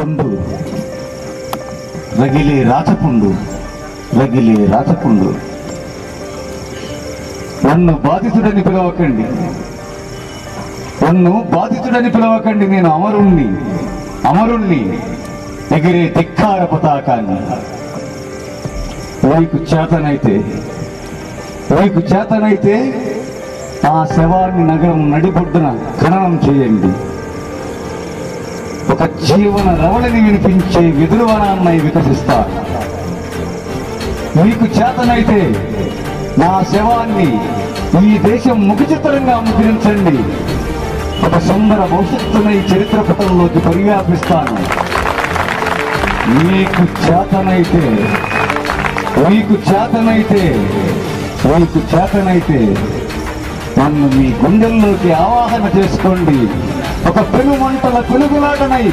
పుండు రగిలే రాచపుండు రగిలే రాచపుండు నన్ను బాధితుడని పిలవకండి నన్ను బాధితుడని పిలవకండి నేను అమరుణ్ణి అమరుణ్ణి ఎగిరే ధిక్కార పతాకాన్ని మీకు చేతనైతే మీకు చేతనైతే ఆ శవాన్ని నగరం నడిబొడ్డున ఖననం చేయండి ఒక జీవన రవళిని వినిపించే విదురువనాన్నై వికసిస్తా మీకు చేతనైతే నా శవాన్ని ఈ దేశం ముఖచిత్రంగా ముద్రించండి ఒక సుందర భవిష్యత్తునై చరిత్ర పటంలోకి పరివ్యాపిస్తాను మీకు చేతనైతే మీకు చేతనైతే మీకు చేతనైతే నన్ను మీ గుండెల్లోకి ఆవాహన చేసుకోండి ఒక పెనుమంటల పెనుగులాటనై